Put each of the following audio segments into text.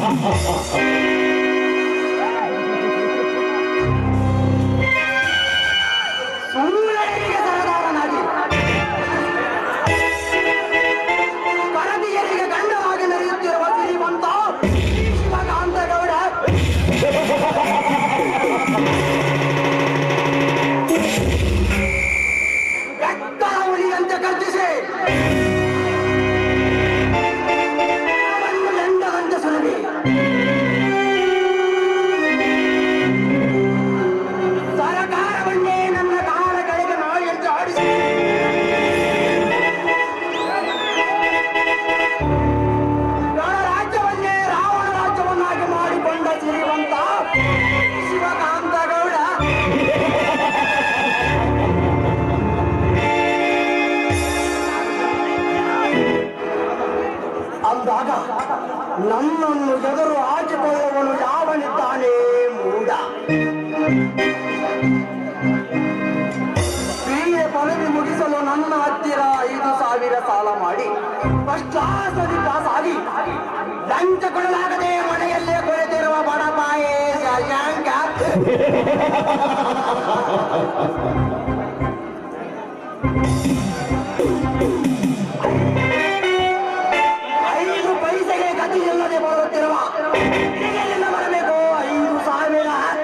ಸುಳ್ಳರಿಗೆ ಸರದಾರನಾಗಿ ಕರದಿಯರಿಗೆ ಗಂಡವಾಗಿ ನಡೆಯುತ್ತಿರುವ ಶ್ರೀಮಂತ ಶಿವಕಾಂತಗೌಡ ಬೆಟ್ಟದ ಹುಲಿಯಂತೆ ಗರ್ಜಿಸಿ ಅವನ್ನು ಎಂಡದಂತೆ ಸುಲಭಿ ಸರಕಾರವನ್ನೇ ನನ್ನ ಕಾಲ ಕೆಳಗೆ ನಾಯಿಯಂತೆ ಆಡಿಸಿ ರಾಜ್ಯವನ್ನೇ ರಾವಣ ರಾಜ್ಯವನ್ನಾಗಿ ಮಾಡಿಕೊಂಡ ಸಿರಿವಂತ ಶಿವಕಾಂತ ಗೌಡ ಅಂದಾಗ ನನ್ನನ್ನು ಎದುರು ಹಾಕಿಕೊಳ್ಳುವನು ಯಾವನಿದ್ದಾನೆ ಮೂಡ ಕ್ರಿಯೆ ಪದವಿ ಮುಗಿಸಲು ನನ್ನ ಹತ್ತಿರ ಐದು ಸಾವಿರ ಸಾಲ ಮಾಡಿ ಪಶ್ಚಾಸದಿ ಪಾಸಾಗಿ ಲಂಚ ಕೊಡಲಾಗದೆ ಮನೆಯಲ್ಲೇ ಕೊಳೆತಿರುವ ಬಡಪಾಯೇ ಶಶಾಂಕ ಐದು ಪೈಸೆಗೆ ಗತಿಯಿಲ್ಲದೆ ಬರುತ್ತಿರುವ ಎಲ್ಲಿಂದ ಬರಬೇಕು ಐದು ಸಾವಿರ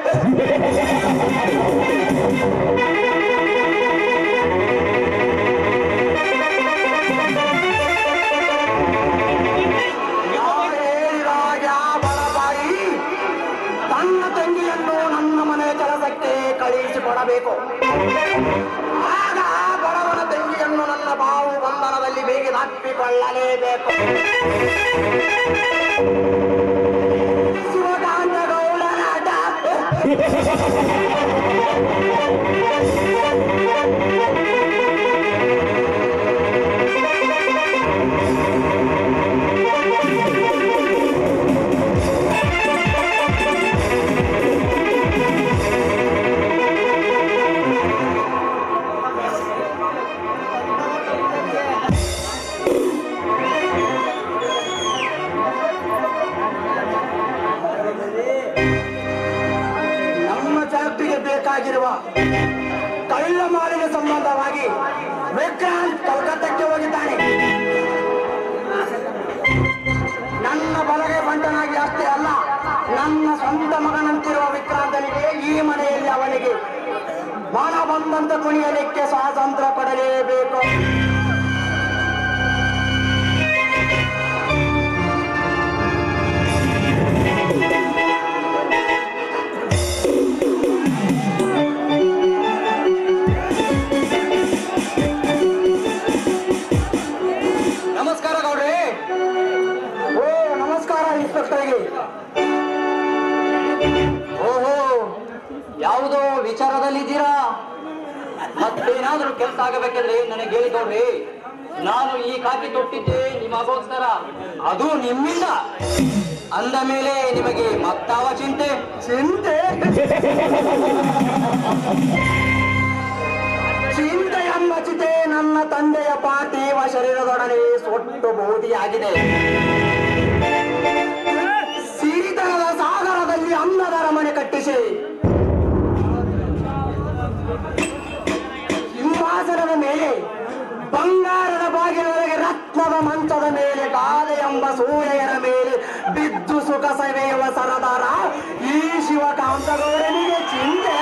ಯಾರೇ ರಾಜ ಬಡಪಾಯಿ ತನ್ನ ತಂಗಿಯನ್ನು ನನ್ನ ಮನೆ ಕೆಲಸಕ್ಕೆ ಕಳುಹಿಸಿಕೊಡಬೇಕು ಆಗ ಬಡವನ ತಂಗಿಯನ್ನು ನನ್ನ ಬಾವು ಬಂಧನದಲ್ಲಿ ಬೇಗ ತಪ್ಪಿಕೊಳ್ಳಲೇಬೇಕು ಶಿವಕಾಂತ ಗೌಡನಾಟ ನಮ್ಮ ಫ್ಯಾಕ್ಟರಿಗೆ ಬೇಕಾಗಿರುವ ಕಳ್ಳ ಮಾಲಿನ ಸಂಬಂಧವಾಗಿ ವಿಕ್ರಾಂತ್ ಕಲ್ಕತ್ತಕ್ಕೆ ಹೋಗಿದ್ದಾನೆ ನನ್ನ ಬಲಗೆ ಬಂಟನಾಗಿ ಅಷ್ಟೇ ಅಲ್ಲ ನನ್ನ ಸ್ವಂತ ಮಗನಂತಿರುವ ವಿಕ್ರಾಂತನಿಗೆ ಈ ಮನೆಯಲ್ಲಿ ಅವನಿಗೆ ಮನ ಬಂದಂತ ಕುಣಿಯಲಿಕ್ಕೆ ಸ್ವಾತಂತ್ರ್ಯ ಕೊಡಲೇಬೇಕು ನಮಸ್ಕಾರ ಗೌಡ್ರಿ ಓ ನಮಸ್ಕಾರ ಇನ್ಸ್ಪೆಕ್ಟರ್ಗೆ ಓಹೋ ಯಾವುದೋ ವಿಚಾರದಲ್ಲಿದ್ದೀರಾ ಮತ್ತೇನಾದ್ರೂ ಕೆಲಸ ಆಗಬೇಕಿದ್ರೆ ನನಗೆ ಹೇಳಿ ಗೌಡ್ರಿ ನಾನು ಈ ಕಾಕಿ ತೊಟ್ಟಿದ್ದೆ ನಿಮಗೋಸ್ಕರ ಅದು ನಿಮ್ಮಿಂದ ಅಂದ ಮೇಲೆ ನಿಮಗೆ ಮತ್ತಾವ ಚಿಂತೆ ಚಿಂತೆ ಚಿಂತೆ ಎಂಬ ಚಿತೆ ನನ್ನ ತಂದೆಯ ಪಾರ್ಥಿವ ಶರೀರದೊಡನೆ ಸೊಟ್ಟು ಬೋಧಿಯಾಗಿದೆ ಸಿರಿತನದ ಸಾಗರದಲ್ಲಿ ಅನ್ನದ ಅರಮನೆ ಕಟ್ಟಿಸಿ ಸಿಂಹಾಸನದ ಮೇಲೆ ಬಂಗಾರದ ಬಾಗಿಲೊಳಗೆ ರತ್ನದ ಮಂಚದ ಮೇಲೆ ಗಾದೆ ಎಂಬ ಸೂರ್ಯನ ಮೇಲೆ ಬಿದ್ದು ಸುಖ ಸವೆಯುವ ಸರದಾರ ಈ ಶಿವಕಾಂತಗೌಡನಿಗೆ ಚಿಂತೆ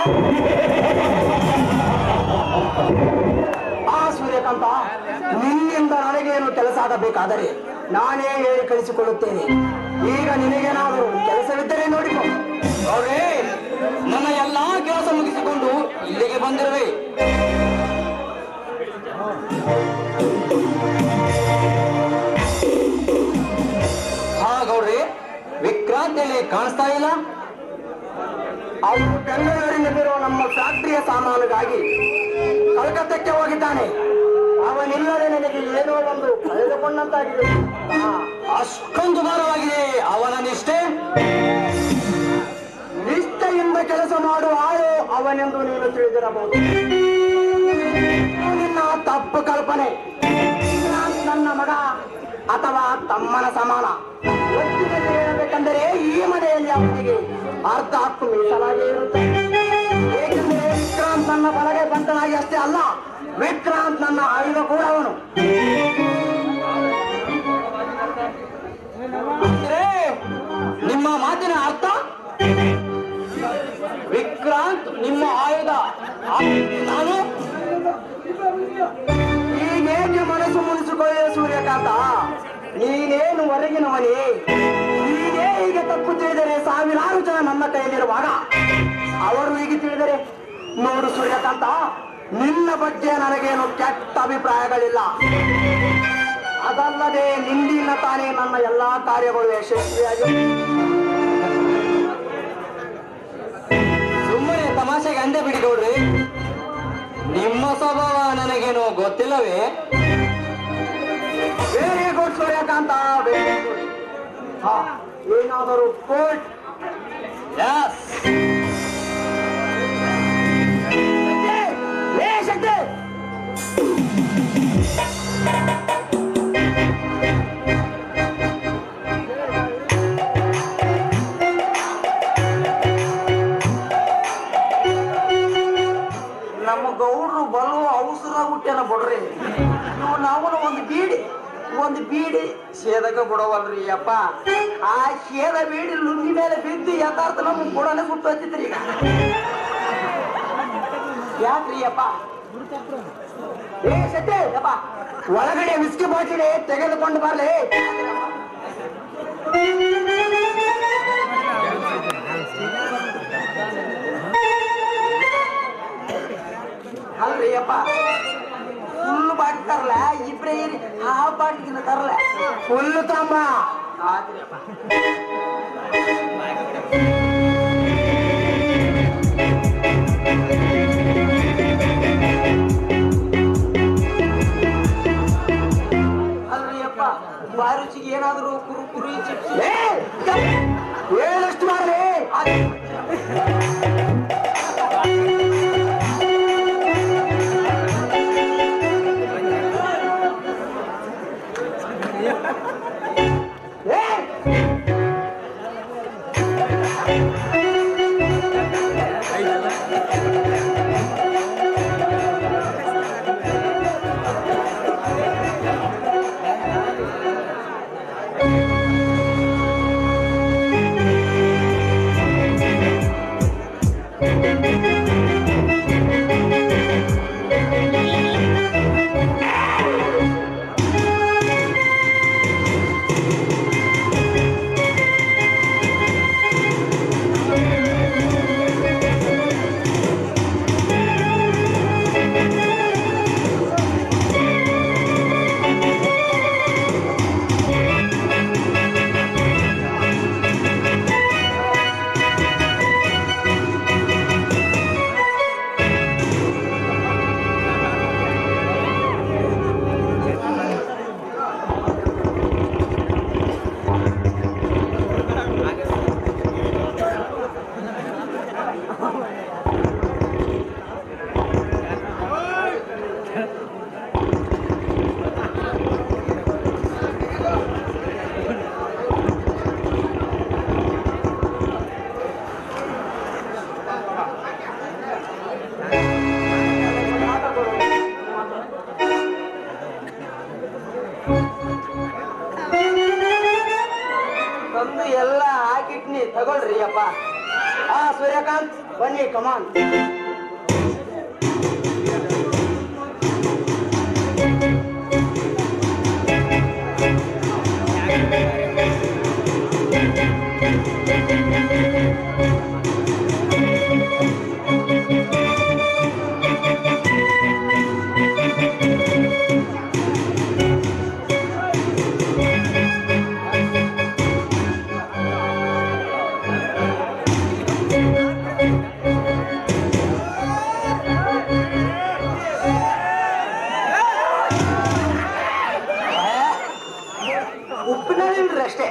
ಆ ಸೂರ್ಯಕಾಂತ ನಿನ್ನಿಂದ ನನಗೇನು ಕೆಲಸ ಆಗಬೇಕಾದರೆ ನಾನೇ ಹೇಳಿ ಕಳಿಸಿಕೊಳ್ಳುತ್ತೇನೆ ಈಗ ನಿನಗೇನಾದರೂ ಕೆಲಸವಿದ್ದರೆ ನೋಡಿಕೊ ನೋಡ್ರಿ ನನ್ನ ಎಲ್ಲಾ ಕೆಲಸ ಮುಗಿಸಿಕೊಂಡು ಇಲ್ಲಿಗೆ ಬಂದಿರುವೆ ಹಾ ಗೌಡ್ರಿ ವಿಕ್ರಾಂತ್ ಇಲ್ಲಿ ಕಾಣಿಸ್ತಾ ಇಲ್ಲ ಅವನು ಬೆಂಗಳೂರಿನಲ್ಲಿರುವ ನಮ್ಮ ಫ್ಯಾಕ್ಟರಿಯ ಸಾಮಾನುಗಾಗಿ ಕಲ್ಕತ್ತಕ್ಕೆ ಹೋಗಿದ್ದಾನೆ ಅವನಿಲ್ಲದೆ ನನಗೆ ಏನೋ ಒಂದು ಕಳೆದುಕೊಂಡಂತಾಗಿದೆ ಆ, ಅಷ್ಟೊಂದು ಭಾರವಾಗಿದೆ ಅವನ ನಿಷ್ಠೆ ನಿಷ್ಠೆಯಿಂದ ಕೆಲಸ ಮಾಡುವ ಆಳು ಅವನೆಂದು ನೀನು ತಿಳಿದಿರಬಹುದು ನಿನ್ನ ತಪ್ಪು ಕಲ್ಪನೆ ನಾನ್ ನನ್ನ ಮಗ ಅಥವಾ ತಮ್ಮನ ಸಮಾನ ಒಟ್ಟಿನಲ್ಲಿ ಹೇಳಬೇಕು ಯಾಕಂದರೆ ಈ ಮನೆಯಲ್ಲಿ ಅವನಿಗೆ ಅರ್ಧ ಹಕ್ಕು ಮೀಸಲಾಗೇ ಇರುತ್ತೆ ಏಕೆಂದರೆ ವಿಕ್ರಾಂತ್ ನನ್ನ ಬಲಗೈ ಬಂಟನಾಗಿ ಅಷ್ಟೇ ಅಲ್ಲ ವಿಕ್ರಾಂತ್ ನನ್ನ ಆಯುಧ ಕೂಡ ಅವನು ಅಂದ್ರೆ ನಿಮ್ಮ ಮಾತಿನ ಅರ್ಥ ವಿಕ್ರಾಂತ್ ನಿಮ್ಮ ಆಯುಧ ಆ, ನಾನು ಈಗೇಕೆ ಮನಸ್ಸು ಮುನಿಸಿಕೊಳ್ಳೆ ಸೂರ್ಯಕಾಂತ ನೀನೇನು ಹೊರಗಿನವನೇ ನೀನೇ ಹೀಗೆ ತಪ್ಪು ತಿಳಿದರೆ ಸಾವಿರಾರು ಜನ ನನ್ನ ಕೈಯಲ್ಲಿರುವಾಗ ಅವರು ಹೀಗೆ ತಿಳಿದರೆ ನೋಡು ಸೂರ್ಯಕಾಂತ ನಿನ್ನ ಬಗ್ಗೆ ನನಗೇನು ಕೆಟ್ಟ ಅಭಿಪ್ರಾಯಗಳಿಲ್ಲ ಅದಲ್ಲದೆ ನಿಂದಿನ ತಾನೇ ನನ್ನ ಎಲ್ಲಾ ಕಾರ್ಯಗಳು ಯಶಸ್ವಿಯಾಗಿ ಸುಮ್ಮನೆ ತಮಾಷೆಗೆ ಅಂದೆ ಬಿಡಿ ಗೌಡ್ರಿ ನಿಮ್ಮ ಸ್ವಭಾವ ನನಗೇನು ಗೊತ್ತಿಲ್ಲವೇ very good Suryakanta very good ಹಾ ಏನಾದರೂ ಕೋರ್ಟ್ ಎಸ್ ಲೇ ಶಕ್ತಿ ನಮ್ಮ ಗೌಡ್ರು ಬಲು ಅವಸರ ಹುಟ್ಟ್ಯಾನ ಬಿಡ್ರಿ ಇವು ನಾವು ಒಂದು ಬೀಡಿ ಒಂದು ಬೀಡಿ ಸೇದಕ ಬಿಡವಲ್ರಿ ಅಪ್ಪ ಆ ಸೇದ ಬೀಡಿ ಲುಂಗಿ ಮೇಲೆ ಬಿದ್ದು ಯಥಾರ್ಥ ನಮ್ಗೆ ಬುಡನೆ ಸುಟ್ಟು ಹತ್ತಿದ್ರಿ ಈಗ ಯಾಕ್ರಿ ಅಪ್ಪ ಏ ಸತ್ಯ ಅಪ್ಪ ಒಳಗಡೆ ವಿಸ್ಕಿ ಬಾಟಿಲೆ ತೆಗೆದುಕೊಂಡು ಬರ್ಲಿ ಅಲ್ರಿ ಅಪ್ಪ ಫುಲ್ ಬಾಟಿ ತರಲ ಇಬ್ರೇ ಇರಿ ಆ ಬಾಟಿಗಿನ ತರಲ ಫುಲ್ ತಾಂಬ ಆತ್ರಿ ಅಪ್ಪ ಅಲ್ರಿ ಅಪ್ಪ ಬಾಯಿ ರುಚಿಗೆ ಏನಾದ್ರು ಕುರು ಕುರಿ ಚಿಪ್ಸ್ ಹೇಳಷ್ಟು ಮಾಡ್ರಿ ತಂದು ಎಲ್ಲ ಹಾಕಿಟ್ನಿ ತಗೊಳ್ರಿ ಅಪ್ಪ ಆ ಸೂರ್ಯಕಾಂತ್ ಬನ್ನಿ ಕಮಾನ್ ಉಪ್ಪಿನಲ್ರಿ ಅಷ್ಟೇ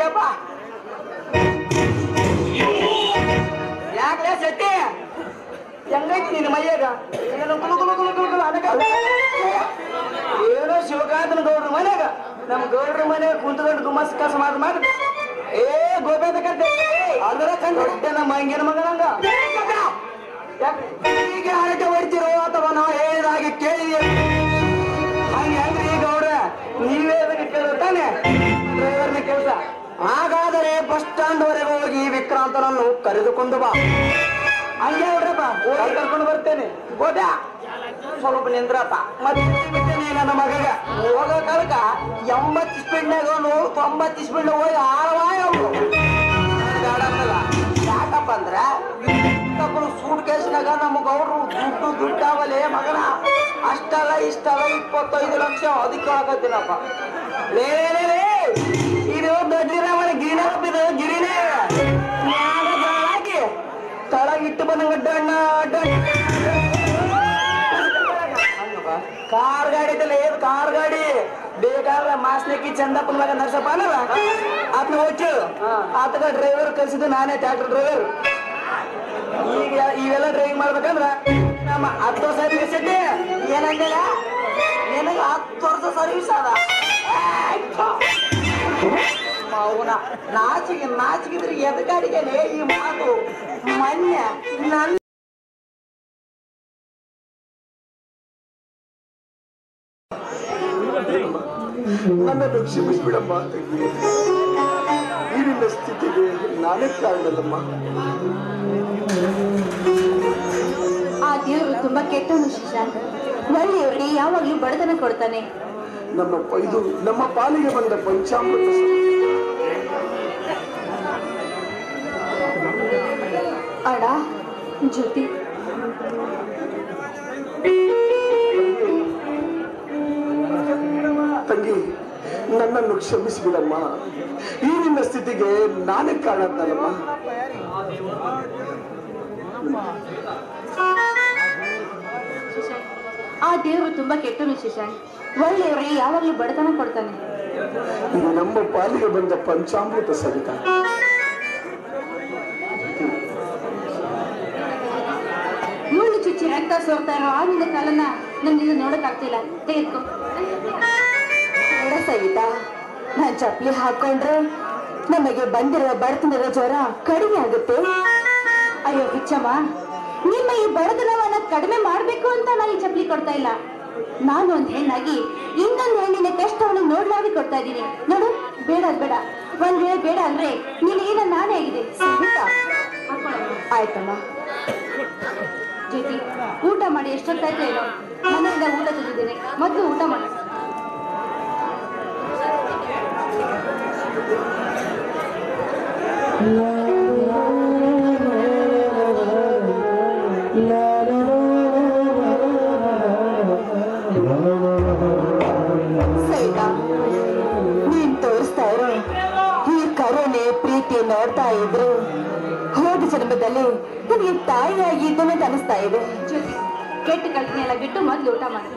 ನಡಿಯಪ್ಪ ಯಾಕ್ಲೆ ಶೆಟ್ಟಿ ಹೆಂಗೈತಿ ನಿನ್ನ ಮೈಯಾಗ ಏನು ಕುಲು ಕುಲು ಕುಲು ಕುಲು ಕುಲು ಅನಕ ಏನೋ ಶಿವಕಾಂತನ ಗೌಡ್ರ ಮನ್ಯಾಗ ನಮ್ ಗೌಡ್ರ ಮನ್ಯಾಗ ಕುಂತ್ಕೊಂಡು ಗುಮ್ಮಸ್ ಕಸ ಮಾತು ಮಾಡಿ ಏ ಗೋಬೇದ ಕಟ್ಟೆ ಅದರ ಕಂಡು ನಮ್ಮ ಹಂಗಿನ ಮಗನಂಗ ಈಗ ಹರಟೆ ಹೊಡಿತಿರೋ ಅಥವಾ ನಾವು ಹೇಳಿದಾಗೆ ಕೇಳಿ ಹಂಗೆ ಹೆಂಗ್ರಿ ಈಗ ಅವ್ರ ನೀವೇ ಅದಕ್ಕೆ ಕೇಳೋದು ತಾನೆ ಡ್ರೈವರ್ನ ಕೆಲಸ ಹಾಗಾದರೆ ಬಸ್ ಸ್ಟ್ಯಾಂಡ್ ವರೆಗೆ ಹೋಗಿ ವಿಕ್ರಾಂತನನ್ನು ಕರೆದುಕೊಂಡು ಬಾ ಹಂಗೆ ಹೇಳ್ರಪ್ಪ ಹೋಗಿ ಕರ್ಕೊಂಡು ಬರ್ತೇನೆ ಗೋಟ ಸ್ವಲ್ಪ ನಿಂದ್ರಪ್ಪ ಮತ್ತೆ ಬಿಟ್ಟೇನೆ ನನ್ನ ಮಗಗ ಹೋಗೋ ಕಾಲಕ್ಕ ಎಂಬತ್ತು ಸ್ಪೀಡ್ನಾಗ ತೊಂಬತ್ತು ಸ್ಪೀಡ್ ಹೋಗಿ ಆಳವಾಯ ಅವರು ಯಾಕಪ್ಪ ಅಂದ್ರ ತಪ್ಪಲು ಸೂಟ್ ಕೇಸ್ನಾಗ ನಮಗ ಅವರು ದುಡ್ಡು ದುಡ್ಡಾವಲೆ ಮಗನ ಅಷ್ಟಲ್ಲ ಇಷ್ಟಲ್ಲ ಇಪ್ಪತ್ತೈದು ಲಕ್ಷ ಅದಕ್ಕೆ ಆಗತ್ತೀನಪ್ಪ ಲೇ ಲೇ, ಲೇ, ಇದು ದೊಡ್ಡಿರವನ ಗಿರಿನ ಇದು ಗಿರಿನೇ ಮ್ಯಾಗ ಹಾಕಿ ತಳಗಿಟ್ಟು ಬಂದಂಗ ಡಣ್ಣ ಕಾರ್ ಗಾಡಿ ಐತಲ್ಲ ಏನ್ ಕಾರ್ ಗಾಡಿ ಬೇಕಾದ್ರೆ ಮಾಸ್ನಕ್ಕಿ ಚಂದಪ್ಪನ ಮಗ ನರ್ಸಪ್ಪ ಅನ್ನಲ್ಲ ಆತನ ಹೋಚು ಆತಗ ಡ್ರೈವರ್ ಕಲ್ಸಿದ್ದು ನಾನೇ ಟ್ರ್ಯಾಕ್ಟರ್ ಡ್ರೈವರ್ ಈಗ ಇವೆಲ್ಲ ಡ್ರೈವಿಂಗ್ ಮಾಡ್ಬೇಕಂದ್ರ ನಮ್ಮ ಹತ್ತು ವರ್ಷ ಸರ್ವಿಸ್ ಏನಂದಿಲ್ಲ ನಿನಗೆ ಹತ್ತು ವರ್ಷ ಸರ್ವಿಸ್ ಅದ ಮೌನ ನಾಚಿಗೆ ನಾಚಿಗಿದ್ರೆ ಎದಗಾಡಿಗೆ ಈ ಮಾತು ಮೊನ್ನೆ ನನ್ನ ನನ್ನನ್ನು ಕ್ಷಮಿಸ್ಬಿಡಮ್ಮ ತಂಗಿ ಈ ನಿನ್ನ ಸ್ಥಿತಿಗೆ ನಾನೇ ಕಾರಣಲ್ಲಮ್ಮ ಆ ದೇವರು ತುಂಬಾ ಕೆಟ್ಟವನು ಶಶಾಂಕ್ ಒಳ್ಳೆಯವರಿಗೆ ಯಾವಾಗ್ಲೂ ಬಡತನ ಕೊಡ್ತಾನೆ ನಮ್ಮ ಪ- ಇದು ನಮ್ಮ ಪಾಲಿಗೆ ಬಂದ ಪಂಚಾಮೃತ ಅಡ ಜ್ಯೋತಿ ತಂಗಿ ನನ್ನನ್ನು ಕ್ಷಮಿಸ್ಬಿಡಮ್ಮ ಈ ನಿನ್ನ ಸ್ಥಿತಿಗೆ ನಾನೇ ಕಾರಣಲ್ಲಮ್ಮ ಆ ದೇವರು ತುಂಬಾ ಕೆಟ್ಟವನು ಶಶಾಂಕ್ ಒಳ್ಳೆಯವರಿಗೆ ಯಾವಾಗ್ಲೂ ಬಡತನ ಕೊಡ್ತಾನೆ ಇದು ನಮ್ಮ ಪಾಲಿಗೆ ಬಂದ ಪಂಚಾಮೃತ ಸವಿತ ಮುಳ್ಳು ಚುಚ್ಚಿ ರಕ್ತ ಸೋರ್ತಾ ಇರೋ ಆಗಿನ ಕಾಲನ ನನ್ನಿಂದ ನೋಡಕ್ ಆಗ್ತಿಲ್ಲ ತೆಗೆದ್ಕೊ ನೋಡ ಸವಿತಾ ನಾನ್ ಚಪ್ಪಲಿ ಹಾಕೊಂಡ್ರೆ ನಮಗೆ ಬಂದಿರುವ ಬಡತನದ ಜ್ವರ ಕಡಿಮೆ ಆಗುತ್ತೆ ಅಯ್ಯೋ ಹುಚ್ಚಮ್ಮ ನಿಮ್ಮ ಈ ಬಡತನವನ್ನ ಕಡಿಮೆ ಮಾಡ್ಬೇಕು ಅಂತ ನಾನು ಈ ಚಪ್ಪಲಿ ಕೊಡ್ತಾ ಇಲ್ಲ ನಾನು ಒಂದ್ ಹೆಣ್ಣಾಗಿ ಇನ್ನೊಂದ್ ಹೆಣ್ಣಿನ ಕಷ್ಟವನ್ನು ನೋಡ್ಲಾಗಿ ಕೊಡ್ತಾ ಇದ್ದೀನಿ ನೋಡು ಬೇಡ ಅದ್ ಬೇಡ ಒಂದ್ ವೇಳೆ ಬೇಡ ಅಂದ್ರೆ ನಿನಗೆ ನಾನೇ ಆಗಿದೆ ಸವಿತಾ ಹಾಕೊಳ್ಳಮ್ಮ. ಆಯ್ತಮ್ಮ ಜ್ಯೋತಿ ಊಟ ಮಾಡಿ ಎಷ್ಟೊತ್ತಾಯ್ತು ಏನೋ ಮನೆಯಿಂದ ಊಟ ತಂದಿದ್ದೇನೆ ಮೊದಲು ಊಟ ಮಾಡಿ ಸವಿತಾ ನೀನ್ ತೋರಿಸ್ತಾ ಇರೋ ಈ ಕರುಣೆ ಪ್ರೀತಿ ನೋಡ್ತಾ ಇದ್ರು ಹೋದ ಜನ್ಮದಲ್ಲಿ ನನಗೆ ತಾಯಿಯಾಗಿ ಇದ್ದನು ಅಂತ ಅನಿಸ್ತಾ ಇದೆ ಜ್ಯೋತಿ ಕೆಟ್ಟ ಕಲ್ಪನೆ ಎಲ್ಲ ಬಿಟ್ಟು ಮೊದಲು ಊಟ ಮಾಡಿ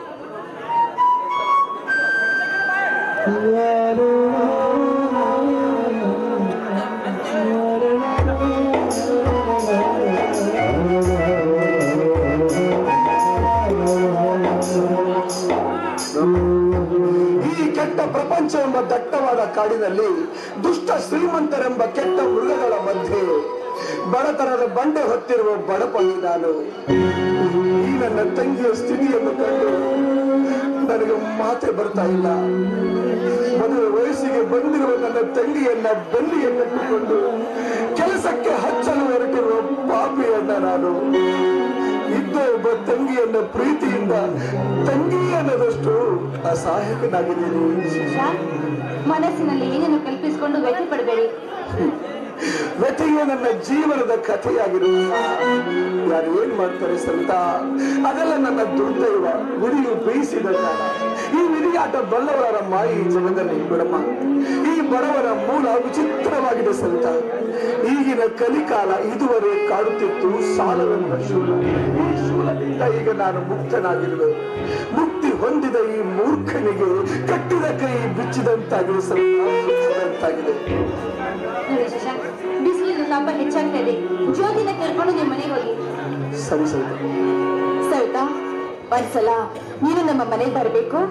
ಈ ಕೆಟ್ಟ ಪ್ರಪಂಚ ಎಂಬ ದಟ್ಟವಾದ ಕಾಡಿನಲ್ಲಿ ದುಷ್ಟ ಶ್ರೀಮಂತರೆಂಬ ಕೆಟ್ಟ ಮೃಗಗಳ ಮಧ್ಯೆ ಬಡತನದ ಬಂಡೆ ಹೊತ್ತಿರುವ ಬಡಪಣಿ ನಾನು ಈ ನನ್ನ ತಂಗಿಯ ಸ್ಥಿತಿಯನ್ನು ಕಂಡು ನನಗೆ ಮಾತೆ ಬರ್ತಾ ಇಲ್ಲ ಮದುವೆ ವಯಸ್ಸಿಗೆ ಬಂದಿರುವ ನನ್ನ ತಂಗಿಯನ್ನ ಬೆನ್ನಿಗೆ ಕಟ್ಟಿಕೊಂಡು ಕೆಲಸಕ್ಕೆ ಹಚ್ಚಲು ಹೊರಟಿರುವ ಪಾಪಿಯನ್ನ ನಾನು ಇದ್ದ ಒಬ್ಬ ತಂಗಿಯನ್ನ ಪ್ರೀತಿಯಿಂದ ತಂಗಿ ಅನ್ನೋದಷ್ಟು ಅಸಹಾಯಕನಾಗಿದ್ದೀನಿ ಶಾಂತ್, ಮನಸ್ಸಿನಲ್ಲಿ ಏನೇನು ಕಲ್ಪಿಸಿಕೊಂಡು ವ್ಯಥೆ ಪಡಬೇಡಿ ವ್ಯಥೆಯೇ ನನ್ನ ಜೀವನದ ಕಥೆಯಾಗಿರುವ ಯಾರು ಏನ್ ಮಾಡ್ತಾರೆ ಸಂತ ಅದೆಲ್ಲ ನನ್ನ ದುರ್ದೈವ ವಿಧಿಯು ಬೇಯಿಸಿದ ಕಾಲ ಈ ವಿಧಿಯಾಟ ಬಲ್ಲವರ ಮಾಯಿ ಈ ಜಗದಲ್ಲಿ ಬಿಡಮ್ಮ ಈ ಬಡವರ ಮೂಲ ವಿಚಿತ್ರವಾಗಿದೆ ಸಂತ ಈಗಿನ ಕಲಿಕಾಲ ಇದುವರೆ ಕಾಡುತ್ತಿತ್ತು ಸಾಲವೆಂಬ ಶೂಲ ಈ ಶೂಲದಿಂದ ಈಗ ನಾನು ಮುಕ್ತನಾಗಿರುವೆ ಮುಕ್ತಿ ಹೊಂದಿದ ಈ ಮೂರ್ಖನಿಗೆ ಕಟ್ಟಿದ ಕೈ ಬಿಚ್ಚಿದಂತಾಗಿದೆ ಸವಿತಾ ಬಿಚ್ಚಿದಂತಾಗಿದೆ ನೋಡಿ ಶಶಾಂಕ್ ಬಿಸಿಲಿನ ತಾಪ ಹೆಚ್ಚಾಗ್ತಾ ಇದೆ ಜ್ಯೋತಿನ ಕರ್ಕೊಂಡು ನಿಮ್ಮ ಮನೆಗೆ ಹೋಗಿ ಸರಿ ಸವಿತಾ ಸವಿತಾ ಒಂದ್ಸಲ ನೀನು ನಮ್ಮ ಮನೆಗೆ ಬರಬೇಕು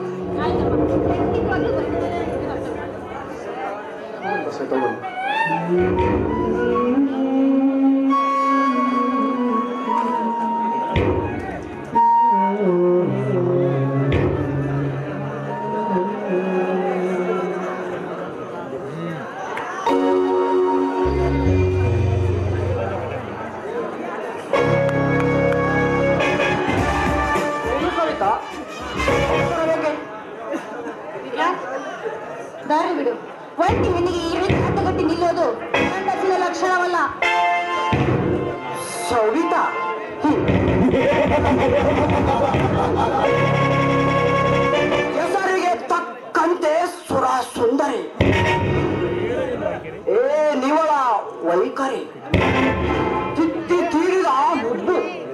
ಸವಿತಾ ಬನ್ನಿ. ಏನು ಕವಿತಾ ಬರಬೇಕೆ? ದಾರಿ ಬಿಡು ಒಂಟಿ ಹೆಣ್ಣಿಗೆ ಈ ರೀತಿ ಹಟ್ಟಗಟ್ಟಿ ನಿಲ್ಲೋದು ಗಂಡಸಿನ ಲಕ್ಷಣವಲ್ಲ ಸವಿತಾ ಹ್ಮ್. ಹೆಸರಿಗೆ ತಕ್ಕಂತೆ ಸುರ ಸುಂದರಿ ಏ ನಿವಳ ವೈಖರಿ ತಿತ್ತಿ ತೀರಿದ ಮುದ್ದು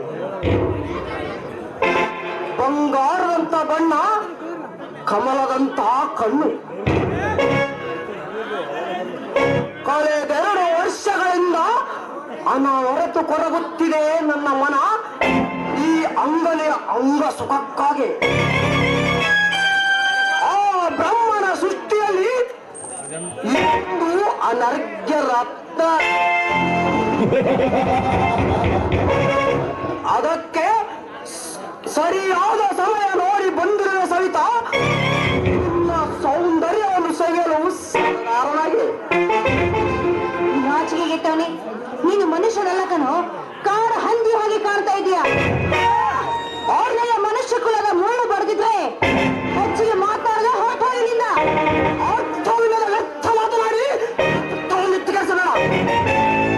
ಬಂಗಾರದಂತ ಬಣ್ಣ ಕಮಲದಂತ ಕಣ್ಣು ಕಳೆದೆರಡು ವರ್ಷಗಳಿಂದ ಅನಾವರತು ಕೊರಗುತ್ತಿದೆ ನನ್ನ ಮನ ಈ ಅಂಗನೆಯ ಅಂಗ ಸುಖಕ್ಕಾಗಿ ಆ ಬ್ರಹ್ಮನ ಸೃಷ್ಟಿಯಲ್ಲಿ ಇಂದು ಅನರ್ಘ್ಯ ರತ್ನ ಅದಕ್ಕೆ ಸ- ಸರಿಯಾದ ಸಮಯ ನೋಡಿ ಬಂದಿರುವ ಸವಿತ ನಿನ್ನ ಸೌಂದರ್ಯವನ್ನು ಸವಿಯಲು ಕಾರಣಾಗಿ ನಾಚಿಗೆ ಗೆಟ್ಟವನೇ ನೀನು ಮನುಷ್ಯನಲ್ಲ ಕಣೋ ಕಾಡ ಹಂದಿ ಹೋಗಿ ಕಾಣ್ತಾ ಇದೀಯ ಆರ್ನೆಯ ಮನುಷ್ಯ ಕುಲದ ಮುಳ್ಳು ಬಡ್ದಿದ್ರೆ ಹೆಚ್ಚಿಗೆ ಮಾತಾಡದ ಹೊರಟೋಗಿನಿಂದ ಅರ್ಥವಿಲ್ಲದ ವ್ಯರ್ಥ ಮಾತನಾಡಿ ತಗೊಂಡಿತ್ತು ಕೆಲಸ ಬೇಡ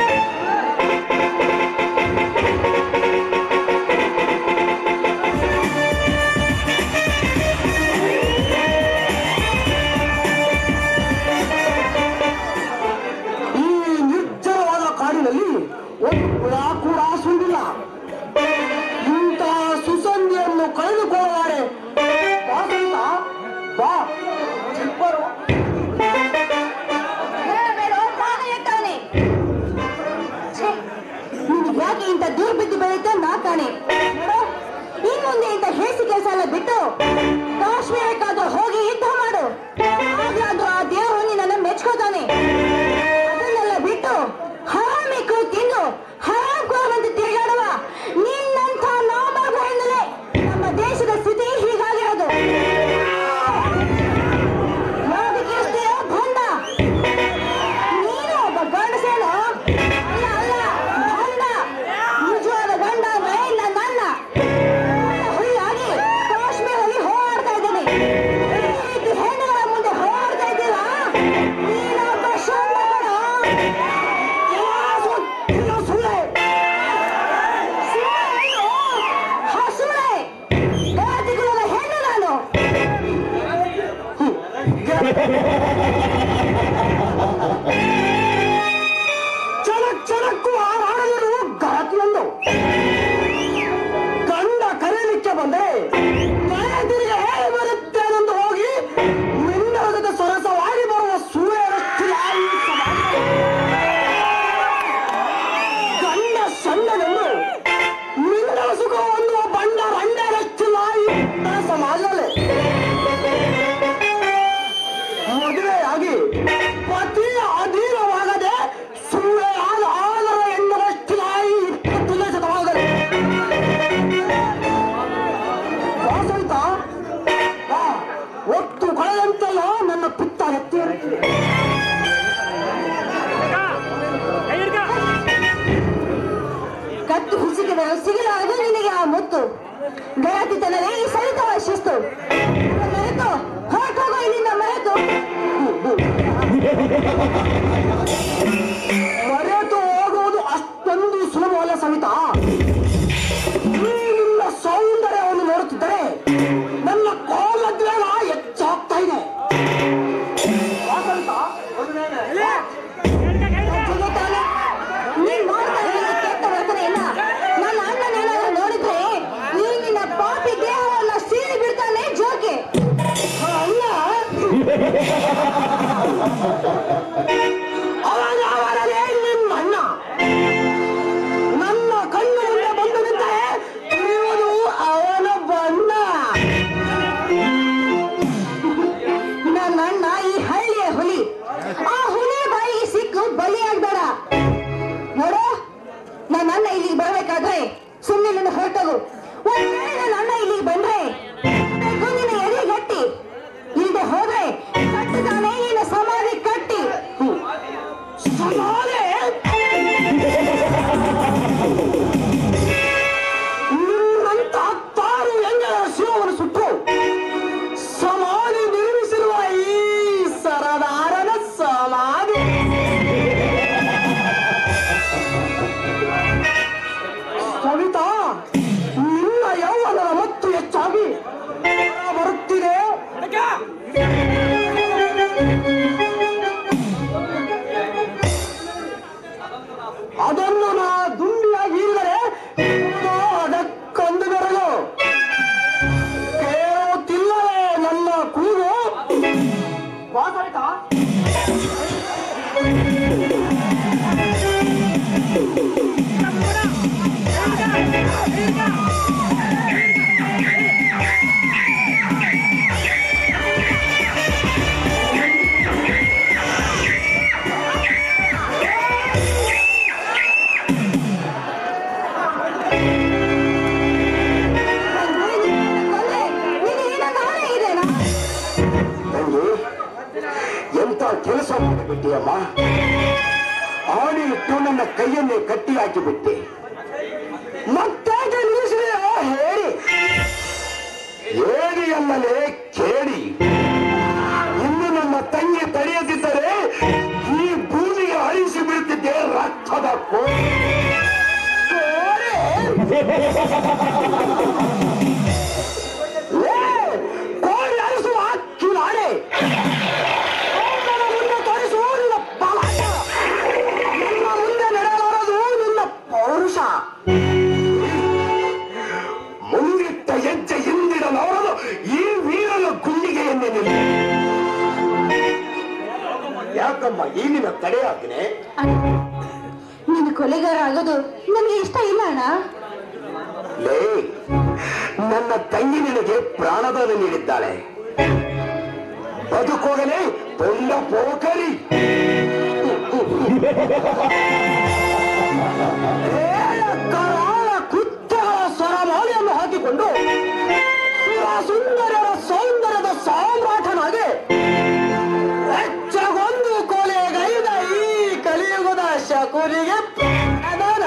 ಈ ನಿರ್ಜನವಾದ ಕಾಡಿನಲ್ಲಿ ಒಂದು ಹುಳ ಕೂಡ ಸುಂದಿಲ್ಲ ಇಂಥ ಸುಸಂಧಿಯನ್ನು ಕಳೆದುಕೊಳ್ಳಲಾರೆ ಬಾ ಸವಿತ, ಬಾ ಚಿಕ್ಕವರು ನಿನ್ಗೆ ಯಾಕೆ ಇಂಥ ದುರ್ಬುದ್ಧಿ ಬೆಳೀತಾ ನಾ ಕಾಣೆ ನೋಡು, ಇನ್ ಮುಂದೆ ಇಂಥ ಹೇಸಿ ಕೆಲಸ ಎಲ್ಲ ಬಿಟ್ಟು ಕಾಶ್ಮೀರಕ್ಕಾದ್ರೂ ಹೋಗಿ ಯುದ್ಧ ಮಾಡು ಆಗ್ಲಾದ್ರೂ ಆ ದೇವರು ನಿನ್ನನ್ನು ಮೆಚ್ಕೋತಾನೆ ಅದನ್ನೆಲ್ಲ ಬಿಟ್ಟು ಹರಾಮಿಕ್ಕು ತಿಂದು ಹರಾಮ್ ಕೋರಂತ ತಿರುಗಾಡುವ ನಿನ್ನಂಥ ನಾಬಾಗ ಹೆಣ್ಣಲೆ ನಮ್ಮ ದೇಶದ ಸ್ಥಿತಿ ಹೀಗಾಗಿರೋದು ಯಾವ್ದಕ್ಕಿರ್ತೀಯೋ ಭಂಡ ನೀನು ಒಬ್ಬ ಗಂಡಸೇನು ಅಲ್ಲ ಅಲ್ಲ ಗಂಡ ನಿಜವಾದ ಗಂಡ ಅಂದ್ರೆ ನನ್ನ ಅಣ್ಣ ಹುಯ್ಯಾಗಿ ಕಾಶ್ಮೀರಲ್ಲಿ ಹೋರಾಡ್ತಾ ಇದ್ದಾನೆ ಈ ರೀತಿ ಹೆಣ್ಣುಗಳ ಮುಂದೆ ಹೋರಾಡ್ತಾ ಇದ್ದೀರ ನೀನೊಬ್ಬ ಶೂದ್ರ ಕಣೋ. ಇದು ಸುಳ್ಳೆ ಸುಳ್ಳು ನೀನು? ಹಸುಳೆ ಗಾದಿಗುಳದ ಹೆಣ್ಣು ನಾನು ಚಳಕ್ ಚಳಕ್ಕು ಹಾರಾಡದಿರು ಗಾತಿಯೊಂದು ಗಂಡ ಕರೆಯಲಿಕ್ಕೆ ಬಂದೆ ಮನೆ ತಿರುಗಿ ಹೇಳಿ ಬರುತ್ತೇನೆಂದು ಹೋಗಿ ಮಿಂಡರ ಜೊತೆ ಸೊರಸವಾಗಿ ಬರುವ ಸೂರ್ಯರಷ್ಟಿಲ್ಲ ಈ ಸಮಾಜದಲ್ಲಿ. ಗಂಡ ಸಣ್ಣನೆಂದು ಮಿಂಡರ ಸುಖ ಹೊಂದುವ ಬಂಡ ರಂಡರಷ್ಟಿಲ್ಲ ಈ ಸಮಾಜದಲ್ಲಿ ಮದುವೆಯಾಗಿ ಪತಿ ಅಧೀನವಾಗದೆ ಸುಳ್ಳೆಯಾದ ಆದರ ಎಂದರಷ್ಟಿಲ್ಲ ಈ ಇಪ್ಪತ್ತೊಂದನೇ ಶತಮಾನದಲ್ಲಿ ಬಾ ಸವಿತ, ಬಾ. ಒತ್ತು ಕಳೆದಂತೆಲ್ಲ ನನ್ನ ಪಿತ್ತ ಎತ್ತಿ ಇರುತ್ತದೆ. ಕತ್ತು ಹುಸುಕಿದರು ಸಿಗಲಾರದು ನಿನಗೆ ಆ ಮುತ್ತು ಗಯತಿತನವೇ ಈ ಸರಿತವ ಶಿಸ್ತು ಮರೆತು ಹೊರಟೋಗೋ ಇಲ್ಲಿಂದ ಮರೆತು ಮರೆತು ಹೋಗುವುದು ಅಷ್ಟೊಂದು ಸುಲಭವಲ್ಲ ಸವಿತಾ ಈ ನಿನ್ನ ಸೌಂದರ್ಯವನ್ನು ನೋಡುತ್ತಿದ್ದರೆ ನನ್ನ ಕೋಲದ್ವೇಗ ಹೆಚ್ಚಾಗ್ತಾ ಇದೆ ಬಾ ಸವಿತಾ, ಜಗತ್ತಾನೆ, ನೀನ್ ಮಾಡ್ತಾ ಇರೋ ಈ ಕೆಟ್ಟ ವರ್ತನೆಯನ್ನ ನನ್ನ ಅಣ್ಣನೇನಾದ್ರೂ ನೋಡಿದ್ರೆ ಈ ನಿನ್ನ ಪಾಪಿ ದೇಹವನ್ನ ಸೀಳಿ ಬಿಡ್ತಾನೆ ತಂಗಿ ಎಂತ ಕೆಲಸ ಮಾಡಿಬಿಟ್ಟಿಯಮ್ಮ ಆಡಿ ಇಟ್ಟು ನನ್ನ ಕೈಯನ್ನೇ ಕಟ್ಟಿ ಹಾಕಿಬಿಟ್ಟೆ ಮತ್ತೆ ನಿಲ್ಲಿಸಿದೆಯೋ ಹೇಳಿ ಹೇಳಿ ಅಲ್ಲಲೇ ಕೇಳಿ ಇನ್ನು ನನ್ನ ತಂಗಿ ತಡೆಯದಿದ್ದರೆ ಈ ಭೂಮಿಗೆ ಅಳಿಸಿ ಬಿಡುತ್ತಿದ್ದೆ ರಕ್ತದ ಕೋರಿ ಲೇ, ಕೋರಿ ಅಳಿಸುವ ಕಿಲಾಡಿ ಅವನ ಮುಂದೆ ತೋರಿಸುವ ನಿನ್ನ ಪಲಾಟ ನನ್ನ ಮುಂದೆ ನಡೆಯಲಾರದು ನಿನ್ನ ಪೌರುಷ ಮುಂದಿಟ್ಟ ಹೆಜ್ಜೆ ಹಿಂದಿಡಲಾರದು ಈ ವೀರನ ಗುಂಡಿಗೆಯನ್ನೇ ನಿಲ್ಲಿ ಯಾಕಮ್ಮ ಈ ನಿನ್ನ ತಡೆಯಾಜ್ಞೆ ನೀನು ಕೊಲೆಗಾರ ಆಗೋದು ನನಗೆ ಇಷ್ಟ ಇಲ್ಲ ಅಣ್ಣ ಲೇ ನನ್ನ ತಂಗಿ ನಿನಗೆ ಪ್ರಾಣದಾನ ನೀಡಿದ್ದಾಳೆ ಬದುಕೋಗಲೇ ಪೊಂಡ ಪೋಕರಿ ಕರಾಳ ಕೃತ್ಯಗಳ ಸರಮಾಲೆಯನ್ನು ಹಾಕಿಕೊಂಡು ಸುರ ಸುಂದರರ ಸೌಂದರ್ಯದ ಸಾಮ್ರಾಟನಾಗಿ ಹೆಚ್ಚಗೊಂದು ಕೊಲೆಗೈದ ಈ ಕಲಿಯುಗದ ಶಕುರಿಗೆ ಪ್ರಾಣದಾನ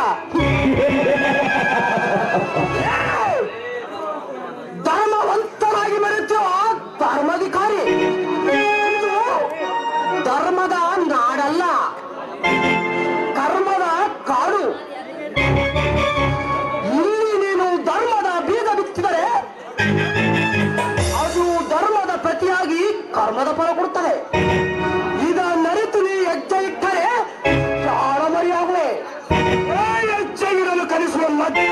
ಧರ್ಮವಂತರಾಗಿ ಮೆರೆಯುವ ಧರ್ಮಾಧಿಕಾರಿ ಇದು ಧರ್ಮದ ನಾಡಲ್ಲ ಕರ್ಮದ ಕಾಡು ಇಲ್ಲಿ ನೀನು ಧರ್ಮದ ಬೀಜ ಬಿತ್ತಿದರೆ ಅದು ಧರ್ಮದ ಪ್ರತಿಯಾಗಿ ಕರ್ಮದ ಫಲ ಕೊಡುತ್ತದೆ ಇದ ನರಿತು ನೀ ಹೆಜ್ಜೆ ಇಟ್ಟರೆ ಚಾಳಮರಿಯಾಗುವೆ ಹೆಜ್ಜೆ ಇರಲು ಕಲಿಸುವ ಲಜ್ಜೆ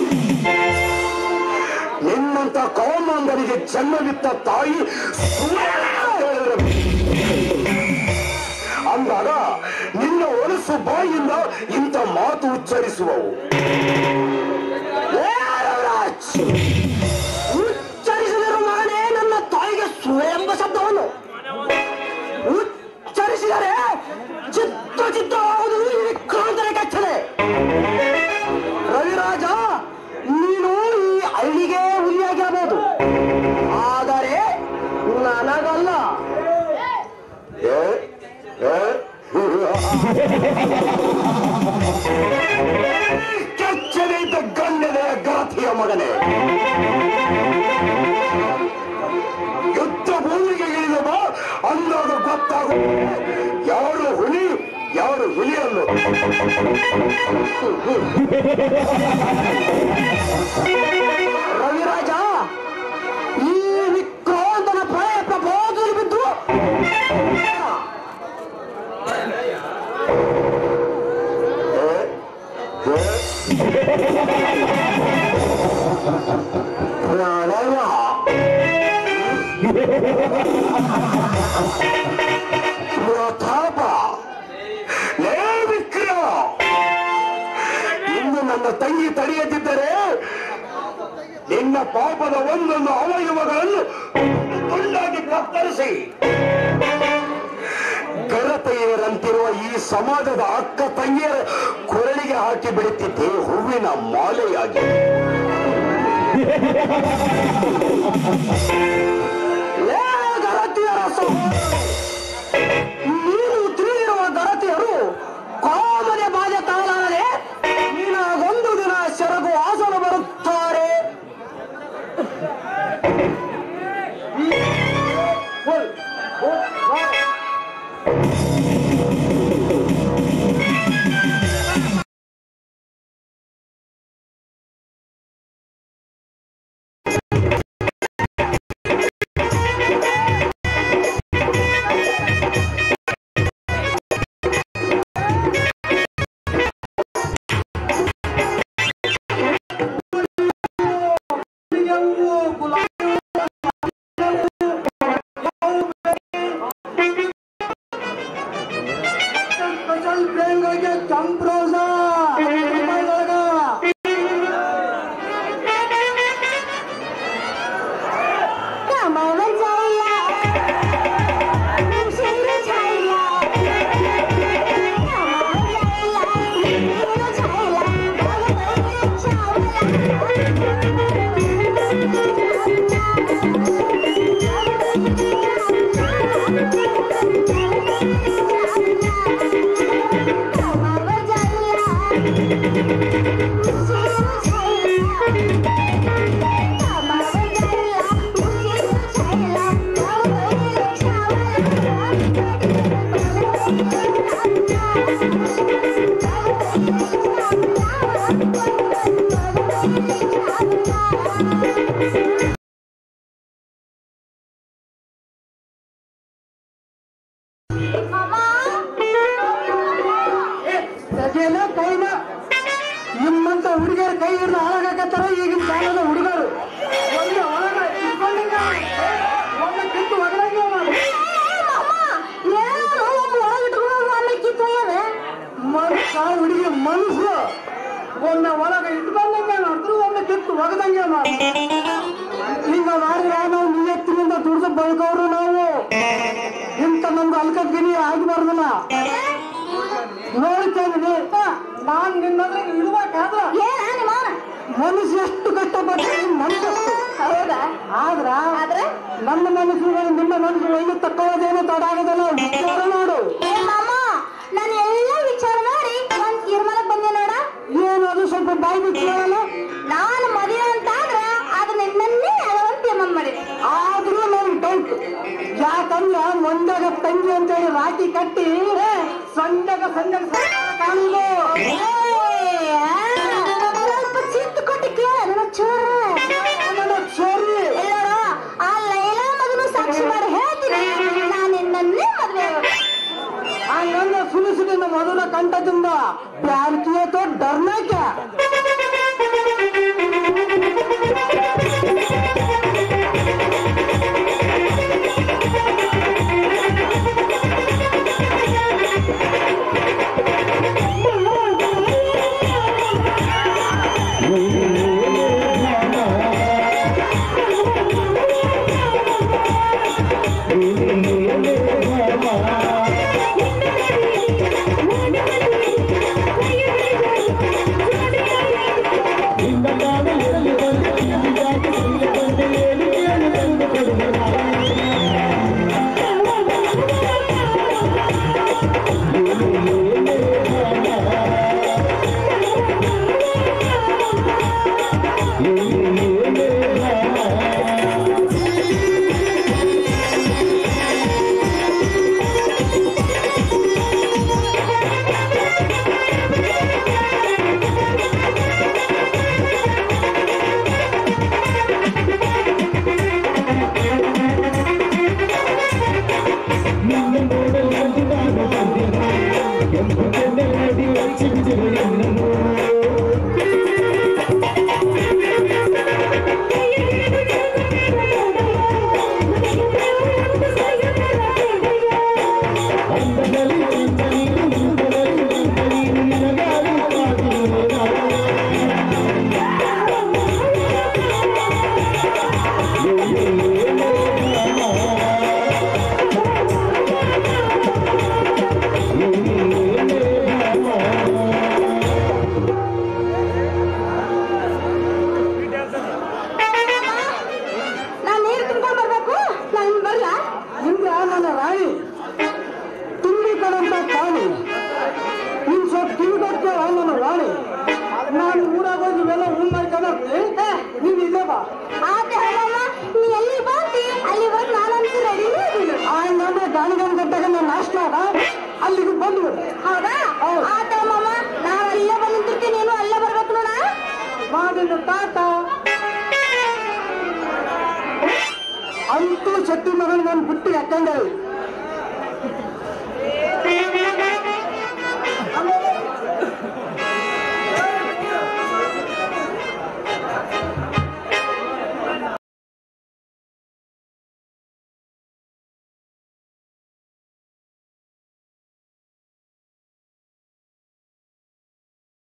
ನಿನ್ನಂತ ಕೌಮಾಂಗರಿಗೆ ಜನ್ಮವಿತ್ತ ತಾಯಿ ಸುಳ್ಳು ಹೇಳಿದ್ರು. ಅಂದಾಗ ನಿನ್ನ ಒಲಸು ಬಾಯಿಂದ ಇಂಥ ಮಾತು ಉಚ್ಚರಿಸುವವು ಏ ರವಿರಾಜ್! ಉಚ್ಚರಿಸಿದರು ಮಗನೇ ನನ್ನ ತಾಯಿಗೆ ಸುಳ್ಳು ಎಂಬ ಶಬ್ದವನ್ನು ಉಚ್ಚರಿಸಿದರೆ ಚಿತ್ರ ಚಿತ್ರವಾಗುವುದು ಈ ವಿಕ್ರಾಂತನೇ ಕಚ್ಚದೆ ರವಿರಾಜ ನೀನು ಈ ಹಳ್ಳಿಗೆ ಹುಲಿಯಾಗಿರಬಹುದು ಆದರೆ ನನಗಲ್ಲ ಕೆಚ್ಚದೆ ಇದ್ದ ಗಂಡನೆ ಗಾತಿಯ ಮಗನೇ ಯುದ್ಧ ಭೂಮಿಗೆ ಇಳಿದ ಬಾ ಅಂದಾಗ ಗೊತ್ತಾಗುತ್ತೆ ಯಾರು ಹುಲಿ ಯಾರು ಹುಲಿ ಅನ್ನೋ ರವಿರಾಜ ಈ ವಿಕ್ರಾಂತನ ಪ್ರಯತ್ನ ಬೋಧಲಿ ಬಿದ್ದು ಪ್ರಾಣವ ಪ್ರತಾಪ ಲೇ ವಿಕ್ರಮ ಇನ್ನು ನನ್ನ ತಂಗಿ ತಡೆಯದಿದ್ದರೆ ನಿನ್ನ ಪಾಪದ ಒಂದೊಂದು ಅವಯವಗಳನ್ನು ತುಂಡಾಗಿ ಕತ್ತರಿಸಿ ಗರತೆಯರಂತಿರುವ ಈ ಸಮಾಜದ ಅಕ್ಕ ತಂಗಿಯರ ಕೊರಳಿಗೆ ಹಾಕಿ ಬಿಡುತ್ತಿದ್ದೆ ಹೂವಿನ ಮಾಲೆಯಾಗಿ ಲೇ ಗರತಿಯರ ಸಹೋದರರೇ, ನೀನು ತಿಳಿದಿರುವ ಗರತಿಯರು ಕಾಮನೆ ಬಾಧೆ ತಾಳಾರದೆ ನಿನಗೊಂದು ದಿನ ಸೆರಗು ಆಸನ ಬರುತ್ತಾರೆ ಸಜೆನ ಕೈನ ನಿಮ್ಮಂತ ಹುಡುಗಿಯರ ಕೈ ಹಿಡಿದು ಹಾಳಾಗತ್ತಾರ ಈಗಿನ ಕಾಲದ ಹುಡುಗರು ಒಂದು ಒಳಗ ಇಟ್ಕೊಂಡಿಲ್ಲ ಒಂದು ಕಿತ್ತು ಒಳಗೆ ಮನುಷ್ಯ ಹುಡುಗಿ ಮನಸ್ಸು ಒಮ್ಮೆ ಒಳಗ ಇಟ್ಕೊಂಡಂಗೆ ಮಾಡಿದ್ರು ಒಮ್ಮೆ ಕಿತ್ತು ಒಗದಂಗೆ ಮಾಡಿ ಈಗ ಮಾಡಿದ್ರೆ ನಾವು ನಿಯತ್ತಿನಿಂದ ದುಡ್ದು ಬಳ್ಕವ್ರು ನಾವು ಇಂಥ ನಮ್ದು ಅಲ್ಕಗಿನಿ ಆಗಬಾರ್ದಲ್ಲ ನೋಡ್ತೇನೆ ನಾನ್ ನಿನ್ನದ್ರೆ ಇರ್ಬೇಕಾದ್ರ ಮನಸ್ಸು ಎಷ್ಟು ಕಷ್ಟಪಟ್ಟು ಮನಸ್ಸು ಹೌದಾ ಆದ್ರ ಆದ್ರೆ ನನ್ನ ಮನಸ್ಸುಗಳು ನಿಮ್ಮ ಮನಸ್ಸುಗಳಿಗೆ ತಕ್ಕೊಳ್ಳೋದೇನೋ ತಡ ಆಗೋದಲ್ಲ ವಿಚಾರ ನೋಡು ಏ ಮಾಮ ನಾನು ಎಲ್ಲ ವಿಚಾರ ಮಾಡಿ ಒಂದ್ ತೀರ್ಮಾನಕ್ಕೆ ಬಂದೆ ನೋಡ ಏನು ಅದು ಸ್ವಲ್ಪ ಬಾಯಿ ಬಿಟ್ಟು ಹೇಳಲ್ಲ ನಾನು ಮದುವೆ ಅಂತ ಆದ್ರ ಅದು ನಿನ್ನನ್ನೇ ಅಳವಂತ ತೀರ್ಮಾನ ಮಾಡಿದೆ ಆದ್ರೂ ನನ್ ಡೌಟ್ ಯಾಕಂದ್ರ ಮಂಡ್ಯಾಗ ತಂಗಿ ಅಂತ ಹೇಳಿ ರಾಖಿ ಕಟ್ಟಿ ಸಂಜೆಗ ಸಂಜೆಗ ಕಾಣುದು ಸ್ವಲ್ಪ ಚಿತ್ತು ಕೊಟ್ಟು ಕೇಳ ನನ್ನ ಚೋರ ಸರಿ ಎಲ್ಲೋಡ ಆ ಲೈಲಾ ಮಗನು ಸಾಕ್ಷಿ ಮಾಡಿ ಹೇಳ್ತೀನಿ ನಾನು ನಿನ್ನನ್ನೇ ಮದುವೆ ಆಗ್ಬೇಕು. ಆ ನನ್ನ ಸುಲಿಸಿದ ಮಧುರ ಕಂಠದಿಂದ ಪ್ಯಾರ್ ಕಿಯೇ ತೋ ಡರ್ನಾ ಕ್ಯಾ ನಾನ್ ನೀರು ತುಂಬ್ಕೊಂಡ್ ಬರ್ಬೇಕು ನಾನು ಬರ್ಲ ಹಿಂದೆ ನನ್ನ ರಾಣಿ ತುಂಬಿ ಕಡಂತ ಕಾಣಿ ನಿನ್ ಸ್ವಲ್ಪ ಕಿವಿ ಕೊಡ್ತೇವ ನನ್ನ ರಾಣಿ ನಾನು ಊರಾಗ ಹೋಗಿ ಇವೆಲ್ಲ ಉಣ್ ಮಾಡ್ಕೊಂಡ್ರಿ ನೀನ್ ಇಲ್ಲೇ ಬಾ ಆದ್ರೆ ಹೇಳಮ್ಮ ನೀ ಎಲ್ಲಿ ಬಂದಿ ಅಲ್ಲಿ ಬಂದು ನಾನಂತೂ ರೆಡಿನೇ ಇದೀನಿ ಆ ನಮ್ಮ ಗಾಣಿಗನ್ ಗಂಟೆಗೆ ನಾನು ನಾಷ್ಟ ಅದ ಅಲ್ಲಿಗೆ ಬಂದು ಬಿಡು ಹೌದಾ ಹೌದು. ಆದ್ರೆ ಮಾಮ ನಾನು ಅಲ್ಲೇ ಬಂದಿರ್ತೀನಿ ನೀನು ಅಲ್ಲೇ ಬರ್ಬೇಕು ನೋಡ ಮಾಡಿದ ತಾತ ಅಂತೂ ಶಕ್ತಿ ಮಗನ್ ನಾನು ಬಿಟ್ಟು ಯಾಕಂದ್ರೆ